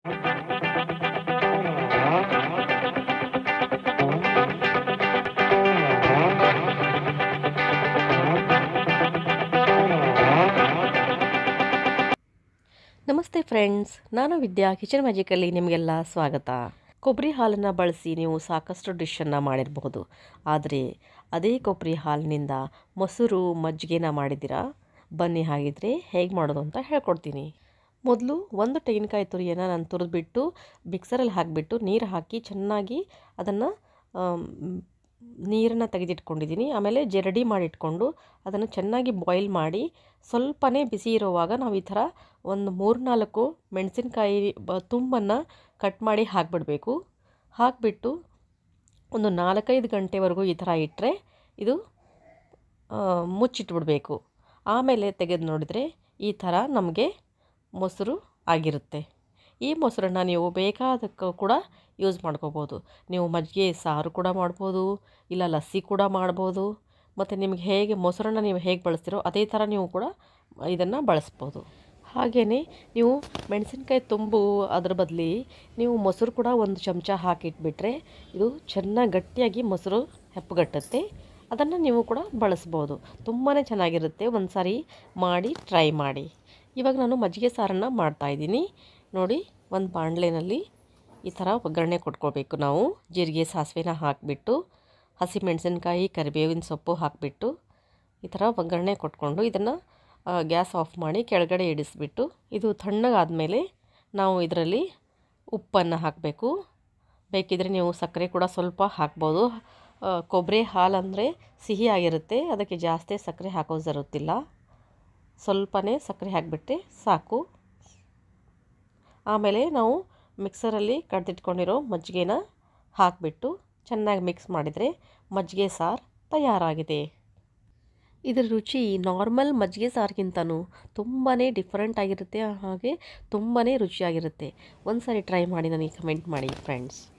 ನಮಸ್ತೆ ಫ್ರೆಂಡ್ಸ್ ನಾನು ವಿದ್ಯಾ ಕಿಚನ್ ಮ್ಯಾಜಿಕಲ್ಲಿ ನಿಮಗೆಲ್ಲ ಸ್ವಾಗತ ಕೊಬ್ಬರಿ ಹಾಲನ್ನು ಬಳಸಿ ನೀವು ಸಾಕಷ್ಟು ಡಿಶನ್ನು ಮಾಡಿರಬಹುದು ಆದರೆ ಅದೇ ಕೊಬ್ಬರಿ ಹಾಲಿನಿಂದ ಮೊಸರು ಮಜ್ಜಿಗೆನ ಮಾಡಿದ್ದೀರಾ ಬನ್ನಿ ಹಾಗಿದ್ರೆ ಹೇಗೆ ಮಾಡೋದು ಅಂತ ಹೇಳ್ಕೊಡ್ತೀನಿ ಮೊದಲು ಒಂದು ತೆಂಗಿನಕಾಯಿ ತುರಿಯನ್ನು ನಾನು ತುರಿದ್ಬಿಟ್ಟು ಮಿಕ್ಸರಲ್ಲಿ ಹಾಕಿಬಿಟ್ಟು ನೀರು ಹಾಕಿ ಚೆನ್ನಾಗಿ ಅದನ್ನು ನೀರನ್ನು ತೆಗೆದಿಟ್ಕೊಂಡಿದ್ದೀನಿ ಆಮೇಲೆ ಜರಡಿ ಮಾಡಿಟ್ಕೊಂಡು ಅದನ್ನು ಚೆನ್ನಾಗಿ ಬಾಯ್ಲ್ ಮಾಡಿ ಸ್ವಲ್ಪನೇ ಬಿಸಿ ಇರುವಾಗ ನಾವು ಈ ಥರ ಒಂದು ಮೂರು ನಾಲ್ಕು ಮೆಣಸಿನ್ಕಾಯಿ ಬ ತುಂಬನ್ನು ಕಟ್ ಮಾಡಿ ಹಾಕಿಬಿಡಬೇಕು ಹಾಕಿಬಿಟ್ಟು ಒಂದು ನಾಲ್ಕೈದು ಗಂಟೆವರೆಗೂ ಈ ಥರ ಇಟ್ಟರೆ ಇದು ಮುಚ್ಚಿಟ್ಬಿಡಬೇಕು ಆಮೇಲೆ ತೆಗೆದು ನೋಡಿದರೆ ಈ ಥರ ನಮಗೆ ಮೊಸರು ಆಗಿರುತ್ತೆ ಈ ಮೊಸರನ್ನು ನೀವು ಬೇಕಾದಕ್ಕೆ ಕೂಡ ಯೂಸ್ ಮಾಡ್ಕೋಬೋದು ನೀವು ಮಜ್ಜಿಗೆ ಸಾರು ಕೂಡ ಮಾಡ್ಬೋದು ಇಲ್ಲ ಲಸ್ಸಿ ಕೂಡ ಮಾಡ್ಬೋದು ಮತ್ತು ನಿಮಗೆ ಹೇಗೆ ಮೊಸರನ್ನು ನೀವು ಹೇಗೆ ಬಳಸ್ತೀರೋ ಅದೇ ಥರ ನೀವು ಕೂಡ ಇದನ್ನು ಬಳಸ್ಬೋದು ಹಾಗೆಯೇ ನೀವು ಮೆಣಸಿನ್ಕಾಯಿ ತುಂಬು ಅದ್ರ ಬದಲಿ ನೀವು ಮೊಸರು ಕೂಡ ಒಂದು ಚಮಚ ಹಾಕಿಟ್ಬಿಟ್ರೆ ಇದು ಚೆನ್ನಾಗಿ ಗಟ್ಟಿಯಾಗಿ ಮೊಸರು ಹೆಪ್ಪುಗಟ್ಟುತ್ತೆ ಅದನ್ನು ನೀವು ಕೂಡ ಬಳಸ್ಬೋದು ತುಂಬಾ ಚೆನ್ನಾಗಿರುತ್ತೆ ಒಂದು ಸಾರಿ ಮಾಡಿ ಟ್ರೈ ಮಾಡಿ ಇವಾಗ ನಾನು ಮಜ್ಜಿಗೆ ಸಾರನ್ನು ಮಾಡ್ತಾಯಿದ್ದೀನಿ ನೋಡಿ ಒಂದು ಬಾಣಲೆನಲ್ಲಿ ಈ ಥರ ಒಗ್ಗರಣೆ ಕೊಟ್ಕೋಬೇಕು ನಾವು ಜೀರಿಗೆ ಸಾಸಿವೆನ ಹಾಕಿಬಿಟ್ಟು ಹಸಿಮೆಣಸಿನ್ಕಾಯಿ ಕರಿಬೇವಿನ ಸೊಪ್ಪು ಹಾಕಿಬಿಟ್ಟು ಈ ಥರ ಒಗ್ಗರಣೆ ಕೊಟ್ಕೊಂಡು ಇದನ್ನು ಗ್ಯಾಸ್ ಆಫ್ ಮಾಡಿ ಕೆಳಗಡೆ ಇಡಿಸ್ಬಿಟ್ಟು ಇದು ತಣ್ಣಗಾದಮೇಲೆ ನಾವು ಇದರಲ್ಲಿ ಉಪ್ಪನ್ನು ಹಾಕಬೇಕು ಬೇಕಿದ್ರೆ ನೀವು ಸಕ್ಕರೆ ಕೂಡ ಸ್ವಲ್ಪ ಹಾಕ್ಬೋದು ಕೊಬ್ಬರಿ ಹಾಲು ಅಂದರೆ ಸಿಹಿಯಾಗಿರುತ್ತೆ ಅದಕ್ಕೆ ಜಾಸ್ತಿ ಸಕ್ಕರೆ ಹಾಕೋ ಜರುತ್ತಿಲ್ಲ ಸ್ವಲ್ಪನೇ ಸಕ್ಕರೆ ಹಾಕಿಬಿಟ್ಟೆ ಸಾಕು ಆಮೇಲೆ ನಾವು ಮಿಕ್ಸರಲ್ಲಿ ಕಡ್ದಿಟ್ಕೊಂಡಿರೋ ಮಜ್ಜಿಗೆನ ಹಾಕಿಬಿಟ್ಟು ಚೆನ್ನಾಗಿ ಮಿಕ್ಸ್ ಮಾಡಿದರೆ ಮಜ್ಜಿಗೆ ಸಾರು ತಯಾರಾಗಿದೆ ಇದರ ರುಚಿ ನಾರ್ಮಲ್ ಮಜ್ಜಿಗೆ ಸಾರಿಗಿಂತನೂ ತುಂಬಾ ಡಿಫ್ರೆಂಟ್ ಆಗಿರುತ್ತೆ ಹಾಗೆ ತುಂಬಾ ರುಚಿಯಾಗಿರುತ್ತೆ ಒಂದು ಸಾರಿ ಟ್ರೈ ಮಾಡಿ ನನಗೆ ಕಮೆಂಟ್ ಮಾಡಿ ಫ್ರೆಂಡ್ಸ್